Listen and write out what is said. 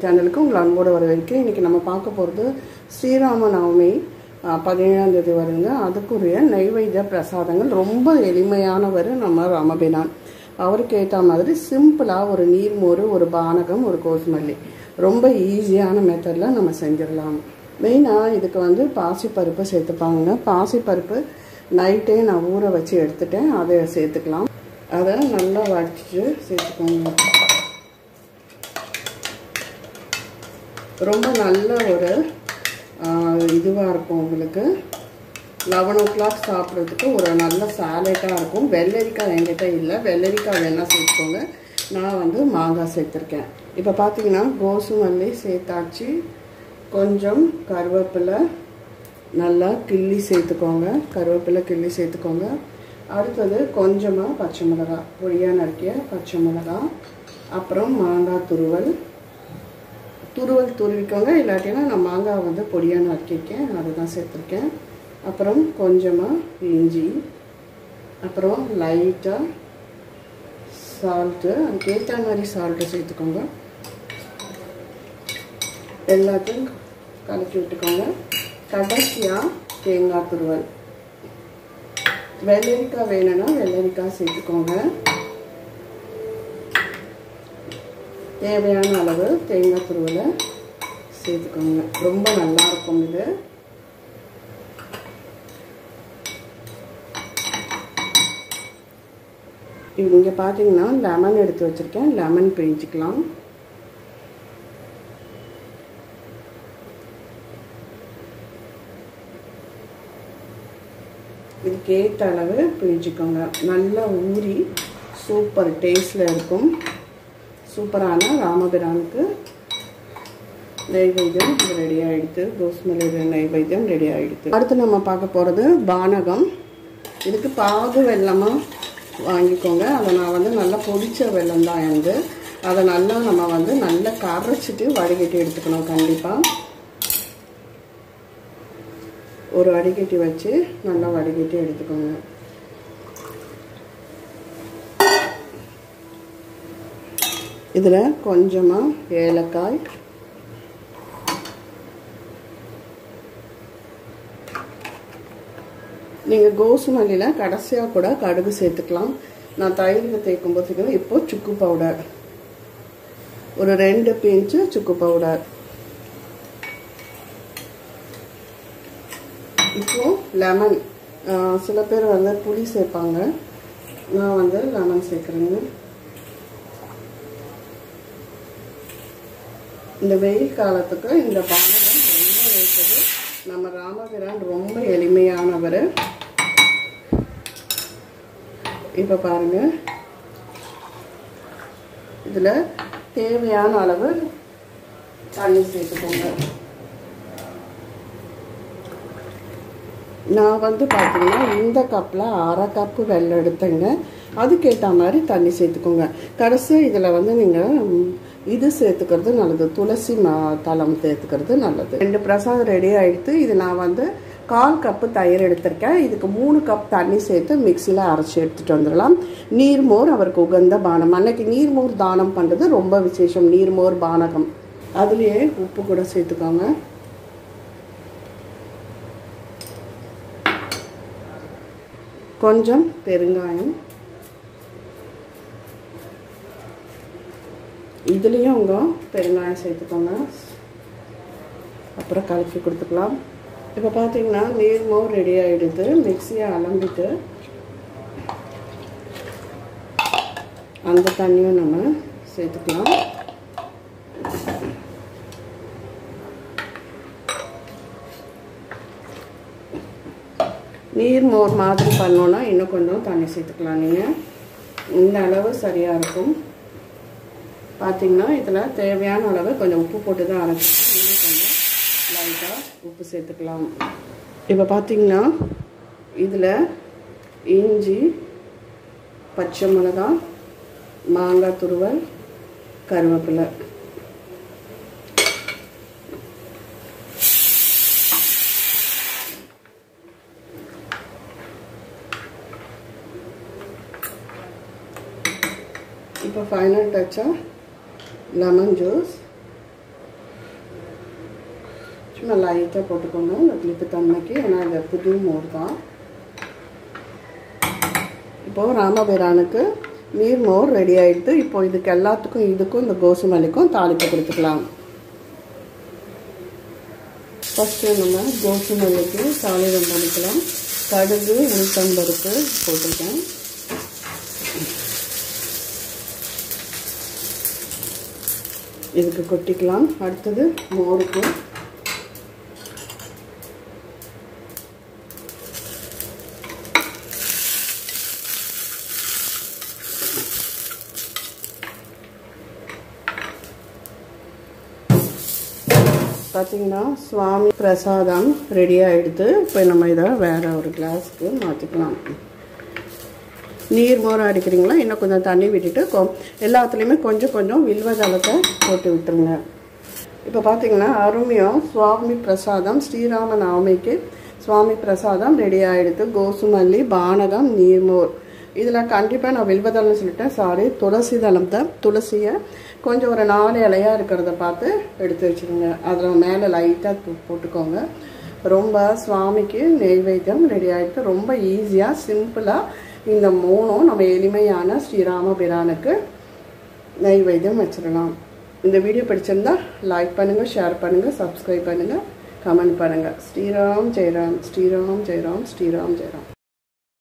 சேனலுக்கு உங்களை அன்போடு வரவேற்கிறேன் இன்றைக்கி நம்ம பார்க்க போகிறது ஸ்ரீராம நவமி அஹ், பதினேழாம் தேதி வருங்க அதுக்குரிய நைவேத்திய பிரசாதங்கள் ரொம்ப எளிமையானவர் நம்ம ராமபிரான் அவருக்கு ஏற்ற மாதிரி சிம்பிளாக ஒரு நீர்மோர் ஒரு பானகம் ஒரு கோசுமல்லி ரொம்ப ஈஸியான மெத்தடில் நம்ம செஞ்சிடலாம் மெயினாக இதுக்கு வந்து பாசிப்பருப்பு சேர்த்துப்பாங்க பாசிப்பருப்பு நைட்டே நான் ஊற வச்சு எடுத்துட்டேன் அதை சேர்த்துக்கலாம் அதை நல்லா வடிச்சு சேர்த்துக்கோங்க ரொம்ப நல்ல ஒரு இதுவாக இருக்கும் உங்களுக்கு லெவன் ஓ கிளாக் சாப்பிட்றதுக்கு ஒரு நல்ல சாலட்டாக இருக்கும் வெள்ளரிக்காய் என்கிட்ட இல்லை வெள்ளரிக்காய் வேணால் சேர்த்துக்கோங்க நான் வந்து மாங்காய் சேர்த்துருக்கேன் இப்போ பார்த்தீங்கன்னா கோசுமல்லி சேர்த்தாச்சு கொஞ்சம் கருவேப்பிலை நல்லா கிள்ளி சேர்த்துக்கோங்க கருவேப்பிலை கிள்ளி சேர்த்துக்கோங்க அடுத்தது கொஞ்சமாக பச்சை மிளகாய் பொடியாக நறுக்கிய பச்சை மிளகாய் அப்புறம் மாங்காய் துருவல் துருவல் துருவிக்கோங்க இல்லாட்டினா நான் மாங்காய் வந்து பொடியாக நறுக்கியிருக்கேன் அதை தான் சேர்த்துருக்கேன் அப்புறம் கொஞ்சமாக இஞ்சி அப்புறம் லைட்டாக சால்ட்டு அதுக்கேற்ற மாதிரி சால்ட்டு சேர்த்துக்கோங்க எல்லாத்தையும் கலக்கி விட்டுக்கோங்க கடைசியாக தேங்காய் துருவல் வெள்ளரிக்காய் வேணும்னா வெள்ளரிக்காய் சேர்த்துக்கோங்க தேவையான அளவு தேங்காய் துருவலை சேர்த்துக்கோங்க ரொம்ப நல்லா இருக்கும் இது இங்கே பார்த்தீங்கன்னா லெமன் எடுத்து வச்சுருக்கேன் லெமன் பிழிஞ்சிக்கலாம் இதுக்கு ஏற்ற அளவு பிழிஞ்சிக்கோங்க நல்லா ஊறி சூப்பர் டேஸ்டில் இருக்கும் சூப்பரான ராமபிரானுக்கு நெய்வேத்தியம் ரெடி ஆகிடுது கோஸ்மலி நெய்வேத்தியம் ரெடி ஆகிடுது அடுத்து நம்ம பார்க்க போகிறது பானகம் இதுக்கு பாகு வெள்ளமாக வாங்கிக்கோங்க அதை நான் வந்து நல்லா பொடிச்ச வெள்ளம் தான் வந்து அதை நல்லா நம்ம வந்து நல்லா கரைச்சிட்டு வடிகட்டி எடுத்துக்கணும் கண்டிப்பாக ஒரு வடிகட்டி வச்சு நல்லா வடிகட்டி எடுத்துக்கோங்க இதில் கொஞ்சமாக ஏலக்காய் நீங்கள் கோசுமல்லியில் கடைசியாக கூட கடுகு சேர்த்துக்கலாம் நான் தயிருக்கு தேய்க்கும் போது இப்போ சுக்கு பவுடர் ஒரு ரெண்டு பிஞ்சு சுக்கு பவுடர் இப்போ லெமன் சில பேர் வந்து புளி சேர்ப்பாங்க நான் வந்து லெமன் சேர்க்குறேங்க இந்த வெயில் காலத்துக்கு இந்த பானகம் ரொம்ப வைத்தது நம்ம ராமபிரான் ரொம்ப எளிமையானவர் இப்போ பாருங்க இதில் தேவையான அளவு தண்ணி சேர்த்துக்கோங்க நான் வந்து பார்த்தீங்கன்னா இந்த கப்பில் அரை கப்பு வெள்ளம் எடுத்தேங்க அதுக்கேற்ற மாதிரி தண்ணி சேர்த்துக்கோங்க கடைசி இதில் வந்து நீங்கள் இது சேர்த்துக்கிறது நல்லது துளசி மா தளம் சேர்த்துக்கிறது நல்லது ரெண்டு பிரசாதம் ரெடி ஆகிடுது இது நான் வந்து கால் கப்பு தயிர் எடுத்திருக்கேன் இதுக்கு மூணு கப் தண்ணி சேர்த்து மிக்சியில் அரைச்சி எடுத்துகிட்டு வந்துடலாம் நீர்மோர் அவருக்கு உகந்த பானம் அன்னைக்கு நீர்மோர் தானம் பண்ணுறது ரொம்ப விசேஷம் நீர்மோர் பானகம் அதுலேயே உப்பு கூட சேர்த்துக்கோங்க கொஞ்சம் பெருங்காயம் இதுலேயும் உங்க பெருங்காயம் சேர்த்துக்கோங்க அப்புறம் கலக்கி கொடுத்துக்கலாம் இப்போ பார்த்தீங்கன்னா நீர்மோர் ரெடி ஆகிடுது மிக்சியை அலம்பிட்டு அந்த தண்ணியும் நம்ம சேர்த்துக்கலாம் நீர் மோர் மாதிரி பண்ணோன்னா இன்னும் கொஞ்சம் தண்ணி சேர்த்துக்கலாம் நீங்கள் இந்த அளவு சரியாக இருக்கும் பார்த்தீங்கன்னா இதில் தேவையான அளவு கொஞ்சம் உப்பு போட்டு தான் அரைச்சிட்டு இன்னும் கொஞ்சம் லைட்டாக உப்பு சேர்த்துக்கலாம் இப்போ பார்த்தீங்கன்னா இதில் இஞ்சி பச்சை மிளகாய் மாங்காய் துருவல் கருவேப்பிலை இப்போ ஃபைனல் டச்சாக லெமன் ஜூஸ் நான் லைட்டாக போட்டுக்கோங்க இந்த புளிப்பு தன்மைக்கு ஏன்னா இது புது மோர் தான் இப்போது ராமபிரானுக்கு நீர் மோர் ரெடி ஆகிடுது இப்போ இதுக்கு எல்லாத்துக்கும் இதுக்கும் இந்த கோசுமல்லிக்கும் தாளிப்பு கொடுத்துக்கலாம் ஃபஸ்ட்டு நம்ம கோசுமல்லிக்கு தாளிதம் பண்ணிக்கலாம் கடுகு உளுத்தம்பருப்பு போட்டிருக்கேன் இதுக்கு கொட்டிக்கலாம் அடுத்தது மோருக்கு பார்த்தீங்கன்னா சுவாமி பிரசாதம் ரெடி ஆகிடுது இப்போ நம்ம இதை வேறு ஒரு கிளாஸ்க்கு மாற்றிக்கலாம் நீர் மோரம் அடிக்கிறீங்களா இன்னும் கொஞ்சம் தண்ணி விட்டுட்டு கொ எல்லாத்துலேயுமே கொஞ்சம் கொஞ்சம் வில்வ ஜலத்தை போட்டு விட்டுருங்க இப்போ பார்த்தீங்கன்னா அருமையாக சுவாமி பிரசாதம் ஸ்ரீராம நவமிக்கு சுவாமி பிரசாதம் ரெடி ஆகிடுது கோசுமல்லி பானகம் நீர்மோர் இதில் கண்டிப்பாக நான் வில்வதளம்னு சொல்லிட்டேன் சாரி துளசி தளத்தை துளசியை கொஞ்சம் ஒரு நாலு இலையாக இருக்கிறத பார்த்து எடுத்து வச்சுருங்க அதில் மேலே லைட்டாக போட்டுக்கோங்க ரொம்ப சுவாமிக்கு நெய்வேத்தியம் ரெடி ஆகிட்டு ரொம்ப ஈஸியாக சிம்பிளாக இந்த மூணும் நம்ம எளிமையான ஸ்ரீராம பிரானுக்கு நெய்வேத்தியம் வச்சிடலாம் இந்த வீடியோ பிடிச்சிருந்தா லைக் பண்ணுங்கள் ஷேர் பண்ணுங்கள் சப்ஸ்கிரைப் பண்ணுங்கள் கமெண்ட் பண்ணுங்கள் ஸ்ரீராம் ஜெயராம் ஸ்ரீராம் ஜெயராம் ஸ்ரீராம் ஜெயராம்